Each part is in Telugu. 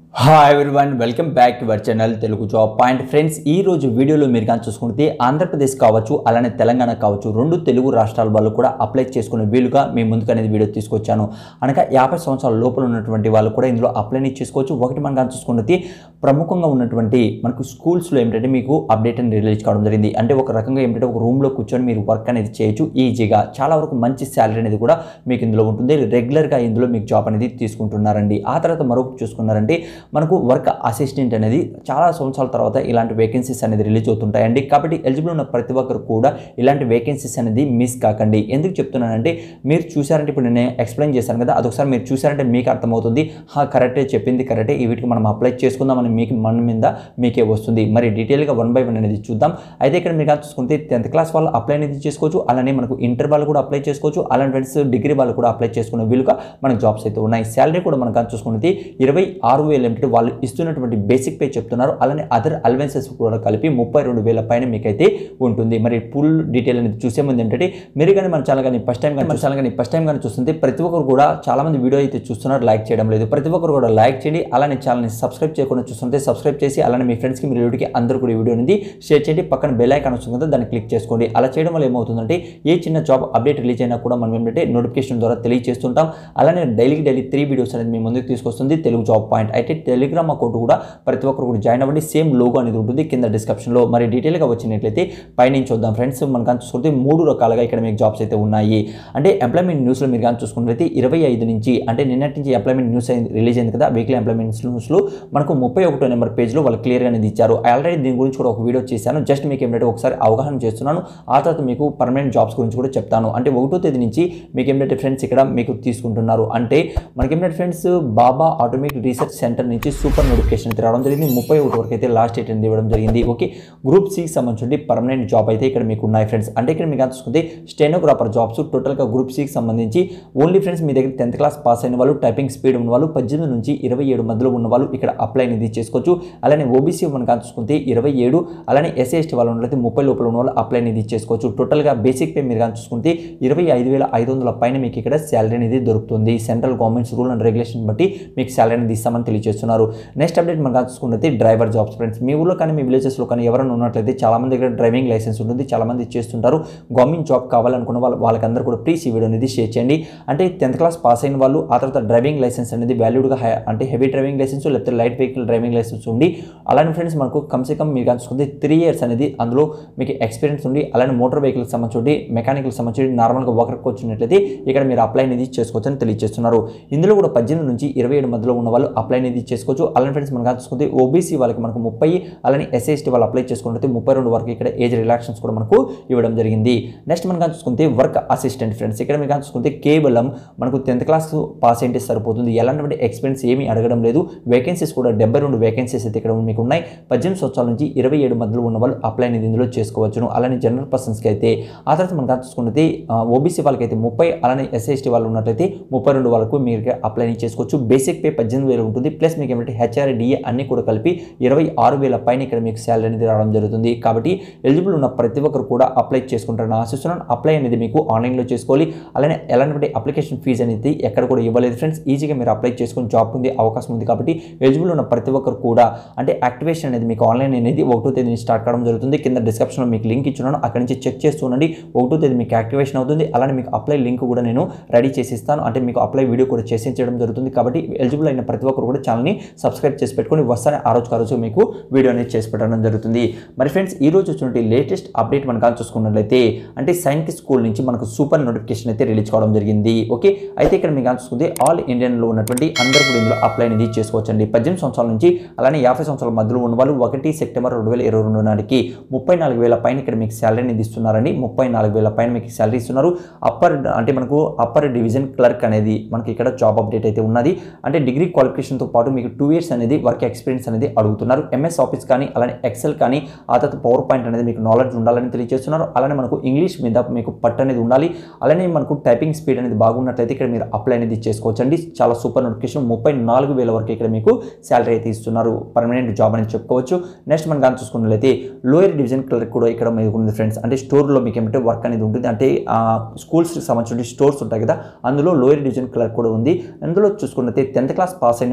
hi everyone welcome back to our channel Telugu job point friends ఈ రోజు వీడియోలో మీరు కానీ చూసుకుంటే ఆంధ్రప్రదేశ్ కావచ్చు అలానే తెలంగాణ కావచ్చు రెండు తెలుగు రాష్ట్రాల వాళ్ళు కూడా అప్లై చేసుకునే వీలుగా మీ ముందుకు అనేది వీడియో తీసుకొచ్చాను అనగా యాభై సంవత్సరాల లోపల ఉన్నటువంటి వాళ్ళు కూడా ఇందులో అప్లైని చేసుకోవచ్చు ఒకటి మనం కానీ చూసుకుంటే ప్రముఖంగా ఉన్నటువంటి మనకు స్కూల్స్లో ఏంటంటే మీకు అప్డేట్ అని రిలీజ్ కావడం జరిగింది అంటే ఒక రకంగా ఏంటంటే ఒక రూమ్లో కూర్చొని మీరు వర్క్ అనేది చేయొచ్చు ఈజీగా చాలా వరకు మంచి శాలరీ అనేది కూడా మీకు ఇందులో ఉంటుంది రెగ్యులర్గా ఇందులో మీకు జాబ్ అనేది తీసుకుంటున్నారండి ఆ తర్వాత మరొకటి చూసుకున్నారంటే మనకు వర్క్ అసిస్టెంట్ అనేది చాలా సంవత్సరాల తర్వాత ఇలాంటి వేకెన్సీస్ అనేది రిలీజ్ అవుతుంటాయండి కాబట్టి ఎలిజిబుల్ ఉన్న ప్రతి ఒక్కరు కూడా ఇలాంటి వేకెన్సీస్ అనేది మిస్ కాకండి ఎందుకు చెప్తున్నానంటే మీరు చూసారంటే ఇప్పుడు నేను ఎక్స్ప్లెయిన్ చేశాను కదా అదొకసారి మీరు చూసారంటే మీకు అర్థమవుతుంది హా కరెక్టే చెప్పింది కరెక్టే ఈ వీటికి మనం అప్లై చేసుకుందామని మీకు మన మీద మీకే వస్తుంది మరి డీటెయిల్గా వన్ బై వన్ అనేది చూద్దాం అయితే ఇక్కడ మీరు కానీ చూసుకుంటే టెన్త్ క్లాస్ వాళ్ళు అప్లై అనేది చేసుకోవచ్చు అలానే మనకు ఇంటర్ వాళ్ళు కూడా అప్లై చేసుకోవచ్చు అలాంటి ఫ్రెండ్స్ డిగ్రీ వాళ్ళు కూడా అప్లై చేసుకునే వీలుగా మనకు జాబ్స్ అయితే ఉన్నాయి శాలరీ కూడా మనం కానీ చూసుకుంటే ఇరవై ఆరు వేలు ఏమిటంటే వాళ్ళు ఇస్తున్నటువంటి బేసిక్ పే చెప్తున్నారు అలానే అదర్ అలవెన్సెస్ కూడా కలిపి ముప్పై రెండు వేల పైన మీకైతే ఉంటుంది మరి ఫుల్ డీటెయిల్ అనేది చూసే ముందు ఏంటంటే మీరు కానీ మన ఛానల్ కానీ ఫస్ట్ టైం కానీ మన ఛానల్ కానీ ఫస్ట్ టైం కానీ చూస్తుంటే ప్రతి ఒక్కరు కూడా చాలా మంది వీడియో అయితే చూస్తున్నారు లైక్ చేయడం లేదు ప్రతి ఒక్కరు కూడా లైక్ చేయండి అలానే ఛానల్ని సబ్స్క్రైబ్ చేయకుండా చూస్తుంటే సబ్స్క్రైబ్ చేసి అలానే మీ ఫ్రెండ్స్కి మీ రిలేటివ్కి అందరూ కూడా ఈ వీడియో అనేది షేర్ చేయండి పక్కన బెల్ ఐకాన్ వస్తుంది కదా దాన్ని క్లిక్ చేసుకోండి అలా చేయడం వల్ల ఏమవుతుందంటే ఏ చిన్న జాబ్ అప్డేట్ రిలీజ్ అయినా కూడా మనం ఏంటంటే నోటిఫికేషన్ ద్వారా తెలియజేస్తుంటాం అలానే డైలీ డైలీ త్రీ వీడియోస్ అనేది మీ ముందుకు తీసుకొస్తుంది తెలుగు జాబ్ పాయింట్ అయితే టెలిగ్రామ్ అకౌంట్ కూడా ప్రతి ఒక్కరు కూడా జాయిన్ అవ్వండి సేమ్ లోగో అనేది ఉంటుంది కింద డిస్క్రిప్షన్లో మరి డీటెయిల్గా వచ్చినట్లయితే పైనుంచి చూద్దాం ఫ్రెండ్స్ మనం కానీ చూసుకుంటే మూడు రకాలుగా ఇక్కడ మీకు జాబ్స్ అయితే ఉన్నాయి అంటే ఎంప్లాయ్మెంట్ న్యూస్లో మీరు కానీ చూసుకున్నట్లయితే ఇరవై ఐదు నుంచి అంటే నిన్నటి నుంచి ఎంప్లాయ్మెంట్ న్యూస్ అయింది రిలీజ్ అయింది కదా వీక్లీ ఎంప్లాయ్మెంట్ న్యూస్లో మనకు ముప్పై ఒకటో నెంబర్ పేజ్లో వాళ్ళు క్లియర్గా అనేది ఇచ్చారు ఆల్రెడీ దీని గురించి కూడా ఒక వీడియో చేశాను జస్ట్ మీకు ఏంటంటే ఒకసారి అవగాహన చేస్తున్నాను ఆ తర్వాత మీకు పర్మనెంట్ జాబ్స్ గురించి కూడా చెప్తాను అంటే ఒకటో తేదీ నుంచి మీకు ఏంటంటే ఫ్రెండ్స్ ఇక్కడ మీకు తీసుకుంటున్నారు అంటే మనకి ఏంటంటే friends Bhabha atomic research centre నుంచి సూపర్ నోటిఫికేషన్ అయితే రావడం జరిగింది ముప్పై ఒకటి వరకు అయితే లాస్ట్ డేట్ అనేది ఇవ్వడం జరిగింది ఓకే గ్రూప్ సికి సంబంధించి పర్మనెంట్ జాబ్ అయితే ఇక్కడ మీకు ఉన్నాయి ఫ్రెండ్స్ అంటే ఇక్కడ మీకు చూసుకుంటే స్టెనోగ్రాఫర్ జాబ్స్ టోటల్గా గ్రూప్ సికి సంబంధించి ఓన్లీ ఫ్రెండ్స్ మీ దగ్గర టెన్త్ క్లాస్ పాస్ అయిన వాళ్ళు టైపింగ్ స్పీడ్ ఉన్న వాళ్ళు పద్దెనిమిది నుంచి ఇరవై ఏడు మధ్యలో ఉన్న వాళ్ళు ఇక్కడ అప్లై అనేది చేసుకోవచ్చు అలానే ఓబీసీ మనం కానీ చూసుకుంటే ఇరవై ఏడు అలానే ఎస్సీ ఎస్టీ వాళ్ళు ఉన్నట్లయితే ముప్పై లోపల ఉన్న వాళ్ళు అప్లై అనేది చేసుకోవచ్చు టోటల్గా బేసిక్ పే మీరు కానీ చూసుకుంటే ఇరవై ఐదు వేల ఐదు వందల పైన మీకు ఇక్కడ శాలరీ అనేది దొరుకుతుంది central governments rule and regulation బట్టి మీకు శాలరీ అనేది ఇస్తామని తెలియజేస్తున్నారు నెక్స్ట్ అప్డేట్ మనం కానీ చూసుకుంటే డ్రైవర్ జాబ్స్ ఫ్రెండ్స్ మీ ఊళ్ళో కానీ మీ విలేజెస్లో కానీ ఎవరైనా ఉన్నట్లయితే చాలా మంది దగ్గర డ్రైవింగ్ లైసెన్స్ ఉంటుంది చాలా మంది చేస్తుంటారు గవర్నమెంట్ జాబ్ కావాలనుకున్న వాళ్ళు వాళ్ళకందరూ కూడా ప్లీజ్ ఈ వీడియో అనేది షేర్ చేయండి అంటే టెన్త్ క్లాస్ పాస్ అయిన వాళ్ళు ఆ తర్వాత డ్రైవింగ్ లైసెన్స్ అనేది వాల్యూడ్గా అంటే హెవీ డ్రైవింగ్ లైసెన్స్ లేకపోతే లైట్ వెహికల్ డ్రైవింగ్ లైసెన్స్ ఉండి అలానే ఫ్రెండ్స్ మనకు కమ్సే కమ్ మీరు కానీ చూసుకుంటే త్రీ ఇయర్స్ అనేది అందులో మీకు ఎక్స్పీరియన్స్ ఉండి అలానే మోటార్ వెహికల్కి సంబంధించి మెకానికల్ సంబంధించి నార్మల్గా ఒకరికి వచ్చినట్లయితే ఇక్కడ మీరు అప్లై అనేది చేసుకోవచ్చు అని తెలియజేస్తున్నారు ఇందులో కూడా పద్దెనిమిది నుంచి ఇరవై ఏడు మధ్యలో ఉన్న వాళ్ళు అప్లై అనేది చేసుకోవచ్చు అలానే ఫ్రెండ్స్ మనం కానీ చూసుకుంటే ఓబీసీ వాళ్ళకి మనకు ముప్పై అలానే ఎస్ఎస్టీ వాళ్ళు అప్లై చేసుకుంటే ముప్పై రెండు వరకు ఇక్కడ ఏజ్ రిలాక్షన్స్ కూడా మనకు ఇవ్వడం జరిగింది నెక్స్ట్ మనం కానీ చూసుకుంటే వర్క్ అసిస్టెంట్ ఫ్రెండ్స్ ఇక్కడ మీరు కానీ చూసుకుంటే కేవలం మనకు టెన్త్ క్లాస్ పాస్ అయితే సరిపోతుంది ఎలాంటి ఎక్స్పీరియన్స్ ఏమీ అడగడం లేదు వేకెన్సీస్ కూడా డెబ్బై రెండు వేకెన్సీస్ అయితే ఇక్కడ మీకు ఉన్నాయి పద్దెనిమిది సంవత్సరాల నుంచి ఇరవై ఏడు మధ్యలో ఉన్న వాళ్ళు అప్లై అనేది ఇందులో చేసుకోవచ్చును అలానే జనరల్ పర్సన్స్కి అయితే ఆ తర్వాత మనం కానీ చూసుకుంటే ఓబీసీ వాళ్ళకి అయితే ముప్పై అలానే ఎస్సీ వాళ్ళు ఉన్నట్లయితే ముప్పై రెండు వాళ్ళకు మీరు అప్లై చేసుకోవచ్చు బేసిక్ పే పద్దెనిమిది వేలు ఉంటుంది ప్లస్ మీకు ఏమంటే హెచ్ఆర్ డిఏ అన్ని కూడా కలిపి ఇరవై ఆరు వేల పైన ఇక్కడ మీకు శాలరీ అనేది రావడం జరుగుతుంది కాబట్టి ఎలిజిబుల్ ఉన్న ప్రతి ఒక్కరు కూడా అప్లై చేసుకుంటారని ఆశిస్తున్నాను అప్లై అనేది మీకు ఆన్లైన్లో చేసుకోవాలి అలానే ఎలాంటి అప్లికేషన్ ఫీజు అనేది ఎక్కడ కూడా ఇవ్వలేదు ఫ్రెండ్స్ ఈజీగా మీరు అప్లై చేసుకుని జాబ్ ఉంది అవకాశం ఉంది కాబట్టి ఎలిజిబుల్ ఉన్న ప్రతి ఒక్కరు కూడా అంటే యాక్టివేషన్ అనేది మీకు ఆన్లైన్ అనేది ఒకటో తేదీ నుంచి స్టార్ట్ కావడం జరుగుతుంది కింద డిస్క్రిప్షన్లో మీకు లింక్ ఇచ్చున్నాను అక్కడి నుంచి చెక్ చేస్తూ ఉండండి ఒకటో తేదీ మీకు యాక్టివేషన్ అవుతుంది అలానే మీకు అప్లై లింక్ కూడా నేను రెడీ చేసి ఇస్తాను అంటే మీకు అప్లై వీడియో కూడా చేసి చేయడం జరుగుతుంది కాబట్టి ఎలిజిబుల్ అయిన ప్రతి ఒక్కరు కూడా ఛానల్ని సబ్స్క్రైబ్ చేసి పెట్టుకొని వస్తానే ఆ రోజు ఆ రోజు మీకు వీడియో అనేది చేసి పెట్టడం జరుగుతుంది మరి ఫ్రెండ్స్ ఈ రోజు వచ్చినటువంటి లేటెస్ట్ అప్డేట్ మనం కానీ చూసుకున్నట్లయితే అంటే సైంటిస్ట్ స్కూల్ నుంచి మనకు సూపర్ నోటిఫికేషన్ అయితే రిలీజ్ కావడం జరిగింది ఓకే అయితే ఇక్కడ మీకు కానీ చూసుకుంటే ఆల్ ఇండియన్లో ఉన్నటువంటి అందరూ కూడా ఇందులో అప్లై అనేది చేసుకోవచ్చండి పద్దెనిమిది సంవత్సరాల నుంచి అలానే యాభై సంవత్సరాల మధ్యలో ఉన్న వాళ్ళు ఒకటి సెప్టెంబర్ రెండు వేల ఇరవై రెండు నాటికి ముప్పై నాలుగు వేల పైన ఇక్కడ మీకు శాలరీ అనేది ఇస్తున్నారండి ముప్పై నాలుగు వేల పైన మీకు శాలరీ ఇస్తున్నారు అప్పర్ అంటే మనకు అప్పర్ డివిజన్ క్లర్క్ అనేది మనకి ఇక్కడ జాబ్ అప్డేట్ అయితే ఉన్నది అంటే డిగ్రీ క్వాలిఫికేషన్తో పాటు మీకు టూ ఇయర్స్ అనేది వర్క్ ఎక్స్పీరియన్స్ అనేది అడుగుతున్నారు ఎంఎస్ ఆఫీస్ కానీ అలానే ఎక్సెల్ కానీ ఆ తర్వాత పవర్ పాయింట్ అనేది మీకు నాలెడ్జ్ ఉండాలని తెలియజేస్తున్నారు అలానే మనకు ఇంగ్లీష్ మీద మీకు పట్టు అనేది ఉండాలి అలానే మనకు టైపింగ్ స్పీడ్ అనేది బాగున్నట్లయితే ఇక్కడ మీరు అప్లై అనేది చేసుకోవచ్చండి చాలా సూపర్ నోటిఫికేషన్ ముప్పై నాలుగు వేల వరకు ఇక్కడ మీకు శాలరీ అయితే ఇస్తున్నారు పర్మనెంట్ జాబ్ అనేది చెప్పుకోవచ్చు నెక్స్ట్ మనం కానీ చూసుకున్నట్లయితే లోయర్ డివిజన్ క్లర్క్ కూడా ఇక్కడ మీకు ఉంది ఫ్రెండ్స్ అంటే స్టోర్లో మీకు ఏమంటే వర్క్ అనేది ఉంటుంది అంటే స్కూల్స్కి సంబంధించిన స్టోర్స్ ఉంటాయి కదా అందులో లోయర్ డివిజన్ క్లర్క్ కూడా ఉంది అందులో చూసుకున్నట్లయితే టెన్త్ క్లాస్ పాస్ అయిన వాళ్ళు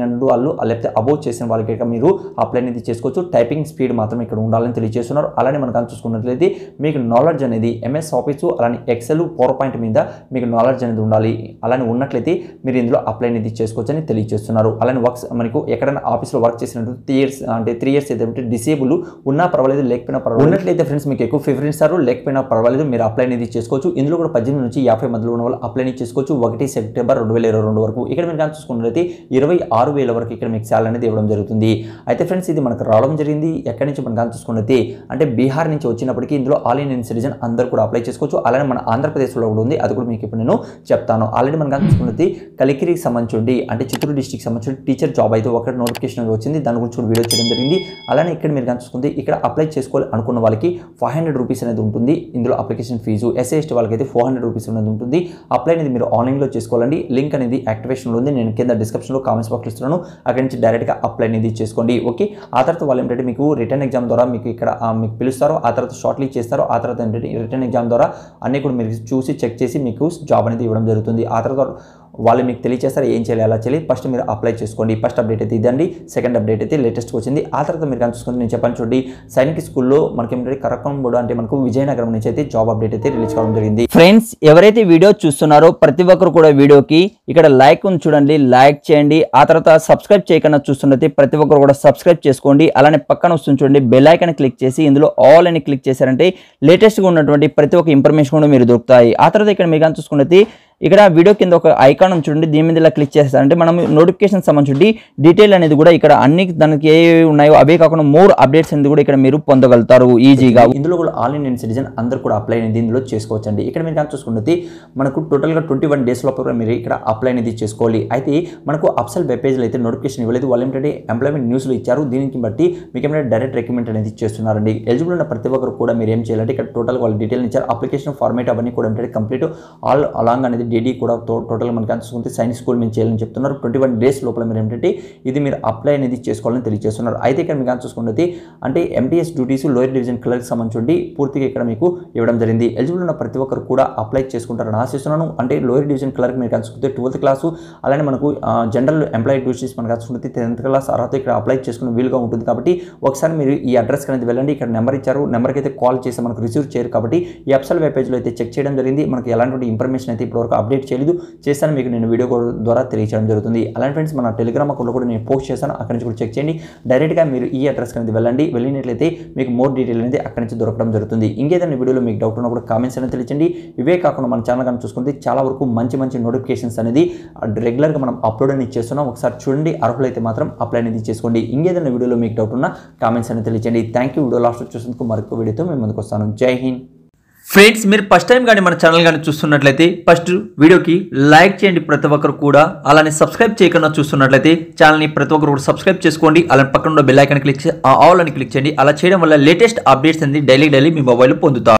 వాళ్ళు లేకపోతే అబోవ్ చేసిన వాళ్ళకి ఇక మీరు అప్లై అనేది చేసుకోవచ్చు టైపింగ్ స్పీడ్ మాత్రం ఇక్కడ ఉండాలని తెలియజేస్తున్నారు అలానే మనం కానీ చూసుకున్నట్లయితే మీకు నాలెడ్జ్ అనేది ఎంఎస్ ఆఫీసు అలానే ఎక్సెల్ పవర్ పాయింట్ మీద మీకు నాలెడ్జ్ అనేది ఉండాలి అలానే ఉన్నట్లయితే మీరు ఇందులో అప్లై అనేది చేసుకోవచ్చు అని తెలియజేస్తున్నారు అలానే వర్క్స్ మనకు ఎక్కడైనా ఆఫీస్లో వర్క్ చేసినట్టు త్రీ ఇయర్స్ అంటే త్రీ ఇయర్స్ అయితే డిసేబుల్ ఉన్నా పర్వాలేదు లేకపోయినా పర్వాలేదు ఉన్నట్లయితే ఫ్రెండ్స్ మీకు ఎక్కువ ప్రిఫరెన్స్ ఇస్తారు లేకపోయినా పర్వాలేదు మీరు అప్లై అనేది చేసుకోవచ్చు ఇందులో కూడా పద్దెనిమిది నుంచి యాభై మధ్యలో ఉన్న వాళ్ళు అప్లై అనేది చేసుకోవచ్చు ఒకటి సెప్టెంబర్ రెండు వేల ఇరవై రెండు వరకు ఇక్కడ మీరు కానీ చూసుకున్నట్లయితే ఇరవై ఆరు వేల వరకు ఇక్కడ మీకు శాలరీ అనేది ఇవ్వడం జరుగుతుంది అయితే ఫ్రెండ్స్ ఇది మనకు రావడం జరిగింది ఎక్కడి నుంచి మనం కానీ చూసుకున్నట్లయితే అంటే బీహార్ నుంచి వచ్చినప్పటికీ ఇందులో ఆల్ ఇండియన్ సిటిజన్ అందరూ కూడా అప్లై చేసుకోవచ్చు అలానే మన ఆంధ్రప్రదేశ్లో కూడా ఉంది అది కూడా మీకు ఇప్పుడు నేను చెప్తాను ఆల్రెడీ మనం కానీ చూసుకున్నది కలికిరికి సంబంధించి అంటే చిత్తూరు డిస్టిక్ సంబంధించి టీచర్ జాబ్ అయితే ఒక నోటిఫికేషన్ వచ్చింది దాని గురించి కూడా వీడియో చేయడం జరిగింది అలానే ఇక్కడ మీరు కానీ చూసుకుంటే ఇక్కడ అప్లై చేసుకోవాలి అనుకున్న వాళ్ళకి ఫైవ్ హండ్రెడ్ రూపీస్ అనేది ఉంటుంది ఇందులో అప్లికేషన్ ఫీజు ఎస్సీ ఎస్టీ వాళ్ళకి అయితే ఫోర్ హండ్రెడ్ రూపీస్ అనేది ఉంటుంది అప్లై అనేది మీరు ఆన్లైన్లో చేసుకోవాలండి లింక్ అనేది యాక్టివేషన్లో ఉంది నేను కింద డిస్క్రిప్షన్లో కామెంట్స్ బాక్స్ ఇస్తున్నాను అక్కడి నుంచి డైరెక్ట్గా అప్లై అనేది చేసుకోండి ఓకే ఆ తర్వాత వాళ్ళు ఏంటంటే మీకు రిటర్న్ ఎగ్జామ్ ద్వారా మీకు ఇక్కడ ఆ, మీకు పిలుస్తారు ఆ తర్వాత షార్ట్ లిస్ట్ చేస్తారు ఆ తర్వాత ఏంటంటే రిటర్న్ ఎగ్జామ్ ద్వారా అన్ని కూడా మీరు చూసి చెక్ చేసి మీకు జాబ్ అనేది ఇవ్వడం జరుగుతుంది ఆ తర్వాత వాళ్ళు మీకు తెలియచేస్తారు ఏం చేయాలి ఎలా చేయాలి ఫస్ట్ మీరు అప్లై చేసుకోండి ఫస్ట్ అప్డేట్ అయితే ఇదండి సెకండ్ అప్డేట్ అయితే లేటెస్ట్గా వచ్చింది ఆ తర్వాత మీరు కానీ చూసుకుంటే నేను చెప్పాను చూడండి సైనిక్ స్కూల్లో మనకి ఏంటంటే కరకంబోడు అంటే మనకు విజయనగరం నుంచి అయితే జాబ్ అప్డేట్ అయితే రిలీజ్ కావడం జరిగింది ఫ్రెండ్స్ ఎవరైతే వీడియో చూస్తున్నారో ప్రతి ఒక్కరు కూడా వీడియోకి ఇక్కడ లైక్ ఉంది చూడండి లైక్ చేయండి ఆ తర్వాత సబ్స్క్రైబ్ చేయకుండా చూస్తున్నట్టు ప్రతి ఒక్కరు కూడా సబ్స్క్రైబ్ చేసుకోండి అలానే పక్కన వస్తుంది చూడండి బెల్ ఐకాన్ క్లిక్ చేసి ఇందులో ఆల్ అని క్లిక్ చేశారంటే లేటెస్ట్గా ఉన్నటువంటి ప్రతి ఒక్క ఇన్ఫర్మేషన్ కూడా మీరు దొరుకుతాయి ఆ తర్వాత ఇక్కడ మీరు కానీ చూసుకున్నది ఇక్కడ వీడియో కింద ఒక ఐకాన్ ఉంది చూడండి దీని మీద ఇలా క్లిక్ చేస్తారంటే మనం నోటిఫికేషన్ సంబంధించి డీటెయిల్ అనేది కూడా ఇక్కడ అన్ని దానికి ఏ ఉన్నాయో అవే కాకుండా మోర్ అప్డేట్స్ అనేది కూడా ఇక్కడ మీరు పొందగలుగుతారు ఈజీగా ఇందులో కూడా ఆల్ ఇండియన్ సిటిజన్ అందరూ కూడా అప్లై అనేది ఇందులో చేసుకోవచ్చండి ఇక్కడ మీరు కానీ చూసుకుంటే మనకు టోటల్గా ట్వంటీ వన్ డేస్ లోపల మీరు ఇక్కడ అప్లై అనేది చేసుకోవాలి అయితే మనకు అప్సల్ వెబ్ పేజ్లో అయితే నోటిఫికేషన్ ఇవ్వలేదు వాళ్ళు ఏంటంటే ఎంప్లాయ్మెంట్ న్యూస్లో ఇచ్చారు దీనికి బట్టి మీకు ఏమైనా డైరెక్ట్ రికమెంట్ అనేది చేస్తున్నారండి ఎలిజిబుల్ ఉన్న ప్రతి ఒక్కరు కూడా మీరు ఏం చేయాలంటే ఇక్కడ టోటల్ వాళ్ళు డీటెయిల్ ఇచ్చారు అప్లికేషన్ ఫార్మేట్ అవన్నీ కూడా ఏంటంటే కంప్లీట్ ఆల్ అలాంగ్ అనేది డేడీ కూడా టోటల్ మనకి కానీ చూసుకుంటే సైన్స్ స్కూల్ మేము చేయాలని చెప్తున్నారు ట్వంటీ వన్ డేస్ లోపల మీరు ఏంటంటే ఇది మీరు అప్లై అనేది చేసుకోవాలని తెలియజేస్తున్నారు అయితే ఇక్కడ మీకు కానీ చూసుకుంటే అంటే MTS duties lower division clerk సంబంధించి పూర్తిగా ఇక్కడ మీకు ఇవ్వడం జరిగింది ఎలిజిబుల్ ఉన్న ప్రతి ఒక్కరు కూడా అప్లై చేసుకుంటారని ఆశిస్తున్నాను అంటే లోయర్ డివిజన్ క్లర్క్ మీరు కనుసుకుంటే ట్వెల్త్ క్లాసు అలానే మనకు జనరల్ ఎంప్లాయీ డ్యూటీస్ మనకు కనుసుకుంటే టెన్త్ క్లాస్ అర్హత ఇక్కడ అప్లై చేసుకునే వీలుగా ఉంటుంది కాబట్టి ఒకసారి మీరు ఈ అడ్రస్కి అనేది వెళ్ళండి ఇక్కడ నెంబర్ ఇచ్చారు నెంబర్కి అయితే కాల్ చేసి మనకు రిసీవ్ చేయరు కాబట్టి ఈ వెబ్సైట్ వెబ్ పేజ్లో అయితే చెక్ చేయడం జరిగింది మనకి ఎలాంటి ఇన్ఫర్మేషన్ అయితే ఇప్పటివరకు అప్డేట్ చేయలేదు చేస్తాను మీకు నేను వీడియో కాల్ ద్వారా తెలియజేయడం జరుగుతుంది అలాంటి ఫ్రెండ్స్ మన టెలిగ్రామ్ అకౌంట్లో కూడా నేను పోస్ట్ చేశాను అక్కడి నుంచి కూడా చెక్ చేయండి డైరెక్ట్గా మీరు ఈ అడ్రస్ అనేది వెళ్ళండి వెళ్ళినట్లయితే మీకు మోర్ డీటెయిల్ అనేది అక్కడి నుంచి దొరకడం జరుగుతుంది ఇంకేదైనా వీడియోలో మీకు డౌట్ ఉన్నా కూడా కామెంట్స్ అనేది తెలియచండి ఇవే కాకుండా మన ఛానల్ కానీ చూసుకుంటే చాలా వరకు మంచి మంచి నోటిఫికేషన్స్ అనేది రెగ్యులర్గా మనం అప్లోడ్ అనేది చేస్తున్నాం ఒకసారి చూడండి అర్హులైతే మాత్రం అప్లై అనేది చేసుకోండి ఇంకేదైనా వీడియోలో మీకు డౌట్ ఉన్నా కామెంట్స్ అనేది తెలియచండి థ్యాంక్ యూ వీడియో లాస్ట్ చూసేందుకు మరొక వీడియోతో మేము ముందుకు వస్తాను జై హింద్ ఫ్రెండ్స్ మీరు ఫస్ట్ టైం కానీ మన ఛానల్ కానీ చూస్తున్నట్లయితే ఫస్ట్ వీడియోకి లైక్ చేయండి ప్రతి ఒక్కరు కూడా అలానే సబ్స్క్రైబ్ చేయకుండా చూస్తున్నట్లయితే ఛానల్ని ప్రతి ఒక్కరు కూడా సబ్స్క్రైబ్ చేసుకోండి అలానే పక్కన ఉన్న బెల్ ఐకాన్ క్లిక్ చేసి ఆ ఆల్ అని క్లిక్ చేయండి అలా చేయడం వల్ల లేటెస్ట్ అప్డేట్స్ అనేది డైలీ డైలీ మీ మొబైల్ పొందుతారు